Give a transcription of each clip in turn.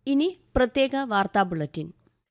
ഇനി പ്രത്യേക വാർത്താ ബുള്ളറ്റിൻ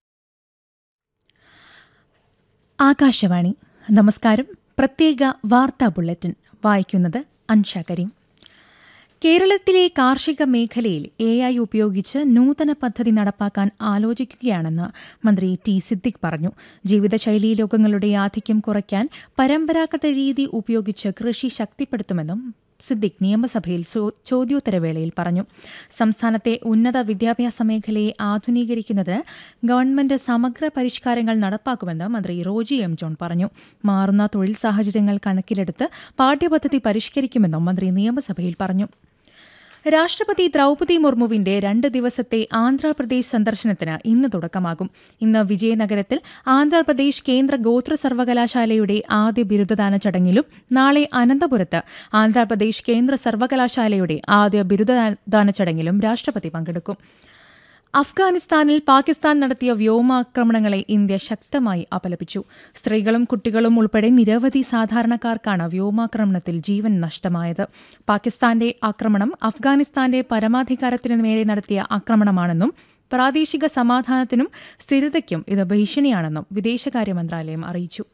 ആകാശവാണി നമസ്കാരം പ്രത്യേക വാർത്താ ബുള്ളറ്റിൻ വായിക്കുന്നത് അൻഷ കരീം കേരളത്തിലെ കാർഷിക മേഖലയിൽ എ ഐ ഉപയോഗിച്ച് നൂതന പദ്ധതി നടപ്പാക്കാൻ ആലോചിക്കുകയാണെന്ന് മന്ത്രി ടി സിദ്ദിഖ് പറഞ്ഞു ജീവിതശൈലീ രോഗങ്ങളുടെ ആധിക്യം കുറയ്ക്കാൻ പരമ്പരാഗത രീതി ഉപയോഗിച്ച് കൃഷി ശക്തിപ്പെടുത്തുമെന്നും സിദ്ദിഖ് നിയമസഭയിൽ ചോ- ചോദ്യോത്തരവേളയിൽ പറഞ്ഞു സംസ്ഥാനത്തെ ഉന്നത വിദ്യാഭ്യാസ മേഖലയെ ആധുനീകരിക്കുന്നതിന് ഗവൺമെന്റ് സമഗ്ര പരിഷ്കാരങ്ങൾ നടപ്പാക്കുമെന്ന് മന്ത്രി റോജി എം ജോൺ പറഞ്ഞു മാറുന്ന തൊഴിൽ സാഹചര്യങ്ങൾ കണക്കിലെടുത്ത് പാഠ്യപദ്ധതി പരിഷ്കരിക്കുമെന്നും മന്ത്രി നിയമസഭയിൽ പറഞ്ഞു രാഷ്ട്രപതി ദ്രൗപദി മുർമുവിന്റെ രണ്ട് ദിവസത്തെ ആന്ധ്രാപ്രദേശ് സന്ദർശനത്തിന് ഇന്ന് തുടക്കമാകും ഇന്ന് വിജയനഗരത്തിൽ ആന്ധ്രാപ്രദേശ് കേന്ദ്ര ഗോത്ര സർവകലാശാലയുടെ ആദ്യ ബിരുദദാന ചടങ്ങിലും നാളെ അനന്തപുരത്ത് ആന്ധ്രാപ്രദേശ് കേന്ദ്ര സർവകലാശാലയുടെ ആദ്യ ബിരുദദാന ചടങ്ങിലും രാഷ്ട്രപതി പങ്കെടുക്കും അഫ്ഗാനിസ്ഥാനിൽ പാകിസ്ഥാൻ നടത്തിയ വ്യോമാക്രമണങ്ങളെ ഇന്ത്യ ശക്തമായി അപലപിച്ചു സ്ത്രീകളും കുട്ടികളും ഉൾപ്പെടെ നിരവധി സാധാരണക്കാർക്കാണ് വ്യോമാക്രമണത്തിൽ ജീവൻ നഷ്ടമായത് പാകിസ്ഥാന്റെ ആക്രമണം അഫ്ഗാനിസ്ഥാന്റെ പരമാധികാരത്തിനു നേരെ നടത്തിയ ആക്രമണമാണെന്നും പ്രാദേശിക സമാധാനത്തിനും സ്ഥിരതയ്ക്കും ഇത് ഭീഷണിയാണെന്നും വിദേശകാര്യ മന്ത്രാലയം അറിയിച്ചു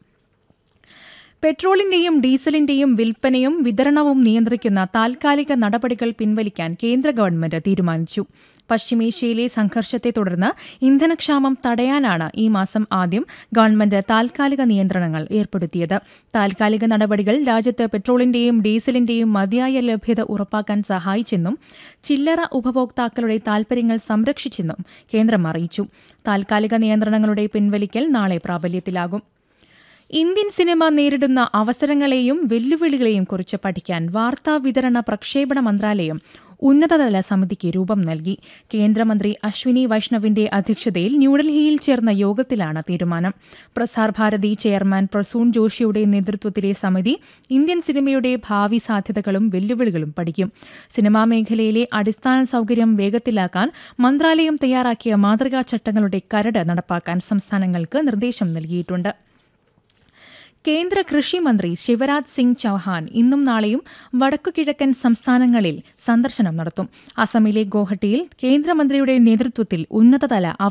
പെട്രോളിന്റെയും ഡീസലിന്റെയും വിൽപ്പനയും വിതരണവും നിയന്ത്രിക്കുന്ന താൽക്കാലിക നടപടികൾ പിൻവലിക്കാൻ കേന്ദ്ര ഗവൺമെന്റ് തീരുമാനിച്ചു പശ്ചിമേഷ്യയിലെ സംഘർഷത്തെ തുടർന്ന് ഇന്ധനക്ഷാമം തടയാനാണ് ഈ മാസം ആദ്യം ഗവൺമെന്റ് താൽക്കാലിക നിയന്ത്രണങ്ങൾ ഏർപ്പെടുത്തിയത് താൽക്കാലിക നടപടികൾ രാജ്യത്ത് പെട്രോളിന്റെയും ഡീസലിന്റെയും മതിയായ ലഭ്യത ഉറപ്പാക്കാൻ സഹായിച്ചെന്നും ചില്ലറ ഉപഭോക്താക്കളുടെ താൽപര്യങ്ങൾ സംരക്ഷിച്ചെന്നും കേന്ദ്രം അറിയിച്ചു താൽക്കാലിക നിയന്ത്രണങ്ങളുടെ പിൻവലിക്കൽ നാളെ പ്രാബല്യത്തിലാകും ഇന്ത്യൻ സിനിമ നേരിടുന്ന അവസരങ്ങളെയും വെല്ലുവിളികളെയും കുറിച്ച് പഠിക്കാൻ വാർത്താ വിതരണ പ്രക്ഷേപണ മന്ത്രാലയം ഉന്നതതല സമിതിക്ക് രൂപം നൽകി കേന്ദ്രമന്ത്രി അശ്വിനി വൈഷ്ണവിന്റെ അധ്യക്ഷതയിൽ ന്യൂഡൽഹിയിൽ ചേർന്ന യോഗത്തിലാണ് തീരുമാനം പ്രസാർ ഭാരതി ചെയർമാൻ പ്രസൂൺ ജോഷിയുടെ നേതൃത്വത്തിലെ സമിതി ഇന്ത്യൻ സിനിമയുടെ ഭാവി സാധ്യതകളും വെല്ലുവിളികളും പഠിക്കും സിനിമാ മേഖലയിലെ അടിസ്ഥാന സൌകര്യം വേഗത്തിലാക്കാൻ മന്ത്രാലയം തയ്യാറാക്കിയ മാതൃകാ ചട്ടങ്ങളുടെ കരട് നടപ്പാക്കാൻ സംസ്ഥാനങ്ങൾക്ക് നിർദ്ദേശം നൽകിയിട്ടുണ്ട് കേന്ദ്ര കൃഷി മന്ത്രി ശിവരാജ് സിംഗ് ചൌഹാൻ ഇന്നും നാളെയും വടക്കുകിഴക്കൻ സംസ്ഥാനങ്ങളിൽ സന്ദർശനം നടത്തും അസമിലെ ഗോഹട്ടിയിൽ കേന്ദ്രമന്ത്രിയുടെ നേതൃത്വത്തിൽ ഉന്നതതല